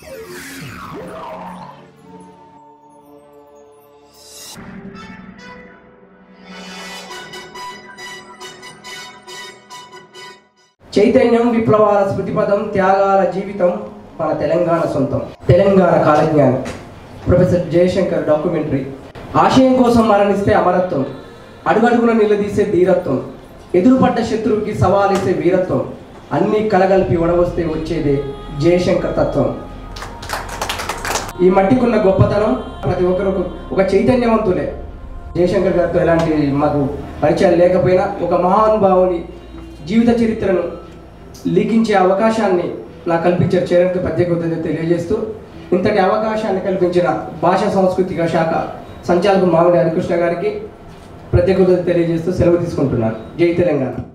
చైతన్యం విప్లవాల స్మృతిపదం త్యాగాల జీవితం మన తెలంగాణ సొంతం తెలంగాణ కాలజ్ఞానం ప్రొఫెసర్ జయశంకర్ డాక్యుమెంటరీ ఆశయం కోసం మరణిస్తే అమరత్వం అడుగడుగున నిలదీసే ధీరత్వం ఎదురుపడ్డ శత్రువుకి సవాలేసే వీరత్వం అన్నీ కలగలిపి వడవస్తే వచ్చేదే జయశంకర్ తత్వం ఈ మట్టికున్న గొప్పతనం ప్రతి ఒక్కరు ఒక చైతన్యవంతులే జయశంకర్ గారితో ఎలాంటి మాకు పరిచయాలు లేకపోయినా ఒక మహానుభావుని జీవిత చరిత్రను లిఖించే అవకాశాన్ని నాకు కల్పించారు చేయడానికి ప్రత్యేక కృతజ్ఞతలు తెలియజేస్తూ ఇంతటి అవకాశాన్ని కల్పించిన భాషా సాంస్కృతిక శాఖ సంచాలకులు మామిడి హరికృష్ణ గారికి ప్రత్యేక కృతజ్ఞతలు తెలియజేస్తూ సెలవు తీసుకుంటున్నాను జై తెలంగాణ